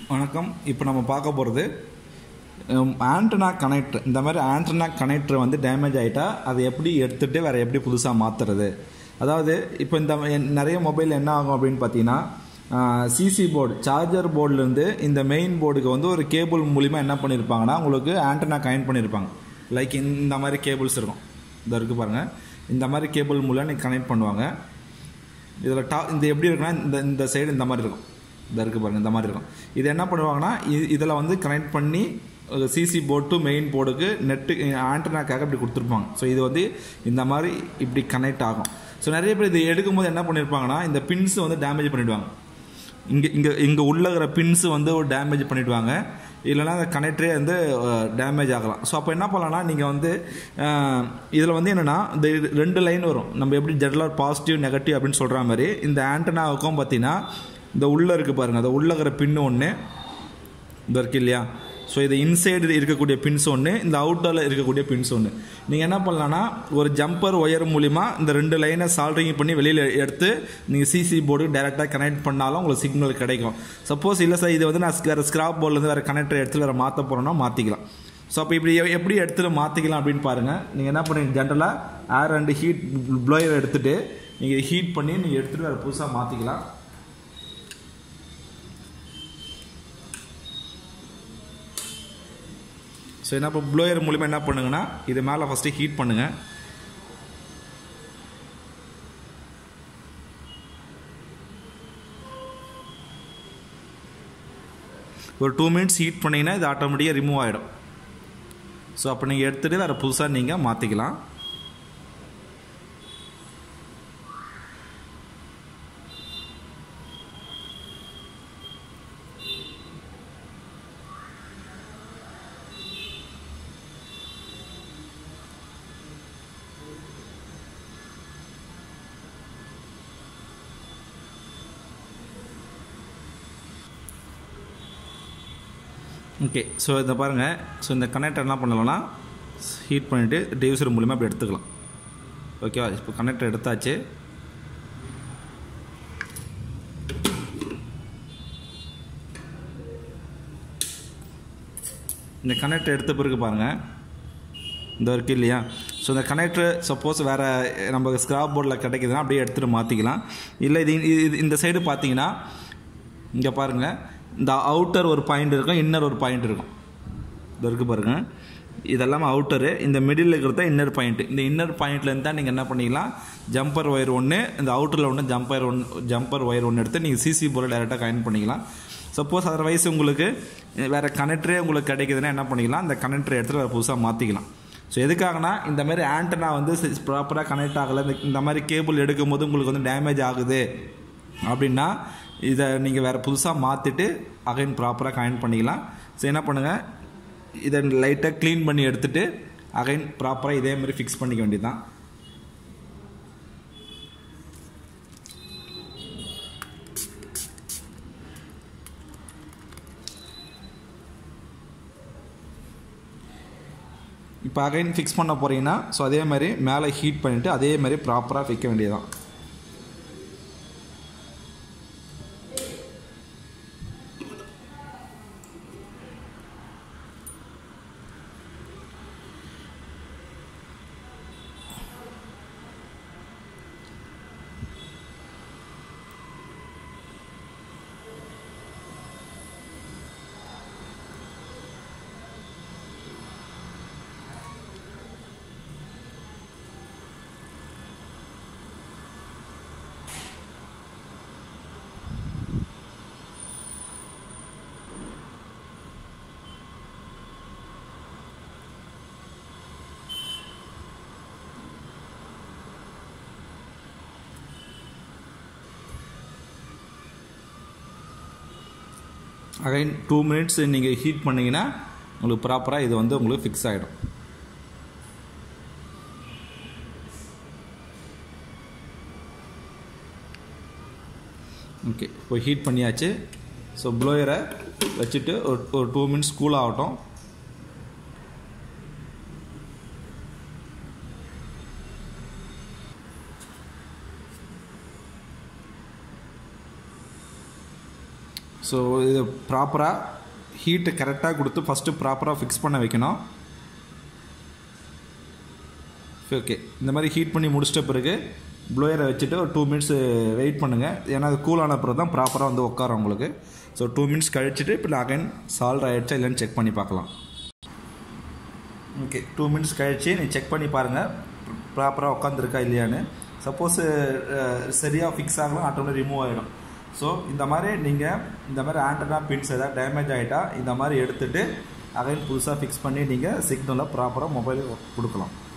வணக்கம் இப்போ நம்ம பார்க்க போகிறது ஆண்டனா கனெக்டர் இந்த மாதிரி ஆண்டனா கனெக்டர் வந்து டேமேஜ் ஆகிட்டா அதை எப்படி எடுத்துகிட்டு வேறு எப்படி புதுசாக மாற்றுறது அதாவது இப்போ இந்த எ- நிறைய மொபைல் என்ன ஆகும் அப்படின்னு பார்த்தீங்கன்னா சிசி போர்டு சார்ஜர் போர்டுலேருந்து இந்த மெயின் போர்டுக்கு வந்து ஒரு கேபிள் மூலிமா என்ன பண்ணியிருப்பாங்கன்னா உங்களுக்கு ஆண்டனா கனெக்ட் பண்ணியிருப்பாங்க லைக் இந்த மாதிரி கேபிள்ஸ் இருக்கும் இந்த இருக்குது பாருங்கள் இந்த மாதிரி கேபிள் மூலம் நீங்கள் கனெக்ட் பண்ணுவாங்க இதில் டா இந்த எப்படி இருக்குன்னா இந்த இந்த சைடு இந்த மாதிரி இருக்கும் இந்த இருக்குது பாருங்கள் இந்த மாதிரி இருக்கும் இது என்ன பண்ணுவாங்கன்னா இதில் வந்து கனெக்ட் பண்ணி சிசி போர்டு டு மெயின் போர்டுக்கு நெட்டு ஆண்டனாக்காக இப்படி கொடுத்துருப்பாங்க ஸோ இது வந்து இந்த மாதிரி இப்படி கனெக்ட் ஆகும் ஸோ நிறைய பேர் இது எடுக்கும்போது என்ன பண்ணியிருப்பாங்கன்னா இந்த பின்ஸ் வந்து டேமேஜ் பண்ணிவிடுவாங்க இங்கே இங்கே இங்கே உள்ள இருக்கிற பின்ஸ் வந்து ஒரு டேமேஜ் பண்ணிவிடுவாங்க இல்லைன்னா அந்த கனெக்டரே வந்து டேமேஜ் ஆகலாம் ஸோ அப்போ என்ன பண்ணலாம்னா நீங்கள் வந்து இதில் வந்து என்னென்னா இந்த இது ரெண்டு லைன் வரும் நம்ம எப்படி ஜெனரலாக பாசிட்டிவ் நெகட்டிவ் அப்படின்னு சொல்கிற மாதிரி இந்த ஆண்டனாவுக்கும் பார்த்தீங்கன்னா இந்த உள்ளே இருக்குது பாருங்கள் அந்த உள்ள இருக்கிற பின்னு ஒன்று இந்த இருக்கு இல்லையா ஸோ இது இன்சைடு இருக்கக்கூடிய பின்ஸ் ஒன்று இந்த அவுட்டரில் இருக்கக்கூடிய பின்ஸ் ஒன்று நீங்கள் என்ன பண்ணலான்னா ஒரு ஜம்பர் ஒயர் மூலிமா இந்த ரெண்டு லைனை சால்ட்ரிங் பண்ணி வெளியில் எடுத்து நீங்கள் சிசி போர்டு டைரெக்டாக கனெக்ட் பண்ணாலும் உங்களுக்கு சிக்னல் கிடைக்கும் சப்போஸ் இல்லை சார் இது வந்து நான் வேறு ஸ்கிராப் போர்ட்லேருந்து வேறு கனெக்டர் எடுத்து வேறு மாற்ற போகிறோன்னா மாற்றிக்கலாம் ஸோ அப்போ இப்படி எ- எப்படி எடுத்துகிட்டு மாற்றிக்கலாம் அப்படின்னு பாருங்கள் நீங்கள் என்ன பண்ணுறீங்க ஜென்ரலாக ஏர் அண்ட் ஹீட் ப்ளோயர் எடுத்துகிட்டு நீங்கள் ஹீட் பண்ணி நீங்கள் எடுத்துகிட்டு வேறு புதுசாக மாற்றிக்கலாம் ஸோ என்ன இப்போ ப்ளோயர் மூலிமா என்ன பண்ணுங்கன்னா இது மேலே ஃபஸ்ட்டு ஹீட் பண்ணுங்கள் ஒரு டூ மினிட்ஸ் ஹீட் பண்ணிங்கன்னா இது ஆட்டோமேட்டிக்காக ரிமூவ் ஆகிடும் ஸோ அப்போ நீங்கள் எடுத்துகிட்டு வேறு புதுசாக நீங்கள் மாற்றிக்கலாம் ஓகே ஸோ இதை பாருங்கள் ஸோ இந்த கனெக்டர் என்ன பண்ணலாம்னா ஹீட் பண்ணிவிட்டு டிவிசர் மூலிமா இப்படி எடுத்துக்கலாம் ஓகேவா இப்போ கனெக்டர் எடுத்தாச்சு இந்த கனெக்டர் எடுத்த பிறகு பாருங்கள் இந்த இருக்கு இல்லையா ஸோ இந்த கனெக்டர் சப்போஸ் வேறு நம்ம ஸ்க்ராப் போர்டில் கிடைக்குதுன்னா அப்படியே எடுத்துகிட்டு மாற்றிக்கலாம் இல்லை இது இது- இந்த சைடு பார்த்தீங்கன்னா இங்கே பாருங்கள் இந்த அவுட்டர் ஒரு பாயிண்ட் இருக்கும் இன்னர் ஒரு பாயிண்ட் இருக்கும் இது இருக்கு பாருங்க இதெல்லாம் அவுட்டரு இந்த மிடில் இருக்கிறது இன்னர் பாயிண்ட் இந்த இன்னர் பாயிண்ட்லேருந்து தான் நீங்கள் என்ன பண்ணிக்கலாம் ஜம்பர் ஒயர் ஒன்று இந்த அவுட்டரில் ஒன்று ஜம்பர் ஒன்று ஜம்பர் ஒயர் ஒன்று எடுத்து நீங்கள் சிசி போல டேரெக்டாக கனெக்ட் பண்ணிக்கலாம் சப்போஸ் அதர்வைஸ் உங்களுக்கு வேறு கனெக்டரே உங்களுக்கு கிடைக்குதுன்னா என்ன பண்ணிக்கலாம் அந்த கனெக்டரை எடுத்துகிட்டு வேறு புதுசாக மாற்றிக்கலாம் ஸோ எதுக்காகனா இந்த மாதிரி ஆண்டனா வந்து ப்ராப்பராக கனெக்ட் ஆகலை இந்த- இந்த மாதிரி கேபிள் எடுக்கும்போது உங்களுக்கு வந்து டேமேஜ் ஆகுது அப்படின்னா இதை நீங்கள் வேறு புதுசாக மாற்றிட்டு அகைன் ப்ராப்பராக கனெக்ட் பண்ணிக்கலாம் ஸோ என்ன பண்ணுங்கள் இதை லைட்டாக க்ளீன் பண்ணி எடுத்துட்டு அகைன் ப்ராப்பராக இதே மாதிரி ஃபிக்ஸ் பண்ணிக்க வேண்டியதுதான் இப்போ அகைன் ஃபிக்ஸ் பண்ண போகிறீங்கன்னா ஸோ அதே மாதிரி மேலே ஹீட் பண்ணிவிட்டு அதே மாதிரி ப்ராப்பராக வைக்க வேண்டியதுதான் அகைன் டூ மினிட்ஸ் நீங்கள் ஹீட் பண்ணிங்கன்னா உங்களுக்கு ப்ராப்பராக இது வந்து உங்களுக்கு ஃபிக்ஸ் ஆகிடும் ஓகே இப்போ ஹீட் பண்ணியாச்சு ஸோ ப்ளோயரை வச்சுட்டு ஒரு ஒரு டூ மினிட்ஸ் கூல் ஆகட்டும் ஸோ இது ப்ராப்பராக ஹீட்டு கரெக்டாக கொடுத்து ஃபஸ்ட்டு ப்ராப்பராக ஃபிக்ஸ் பண்ண வைக்கணும் ஓகே இந்த மாதிரி ஹீட் பண்ணி முடிச்சிட்ட பிறகு ப்ளோயரை வச்சுட்டு ஒரு டூ மினிட்ஸ் வெயிட் பண்ணுங்கள் ஏன்னா அது கூல் ஆன பிறகு தான் ப்ராப்பராக வந்து உட்காரும் உங்களுக்கு ஸோ டூ மினிட்ஸ் கழிச்சிட்டு இப்போ அகைன் சால்ட் ஆகிடுச்சா இல்லைன்னு செக் பண்ணி பார்க்கலாம் ஓகே டூ மினிட்ஸ் கழிச்சு நீ செக் பண்ணி பாருங்கள் ப்ராப்பராக உட்காந்துருக்கா இல்லையான்னு சப்போஸ் சரியாக ஃபிக்ஸ் ஆகலாம் ஆட்டோமேட்டிக் ரிமூவ் ஆகிடும் ஸோ இந்த மாதிரி நீங்கள் இந்த மாதிரி ஆண்டனா பின்ஸ் ஏதாவது டேமேஜ் ஆகிட்டா இந்த மாதிரி எடுத்துகிட்டு அகைன் புதுசாக ஃபிக்ஸ் பண்ணி நீங்கள் சிக்னலை ப்ராப்பராக மொபைல் கொடுக்கலாம்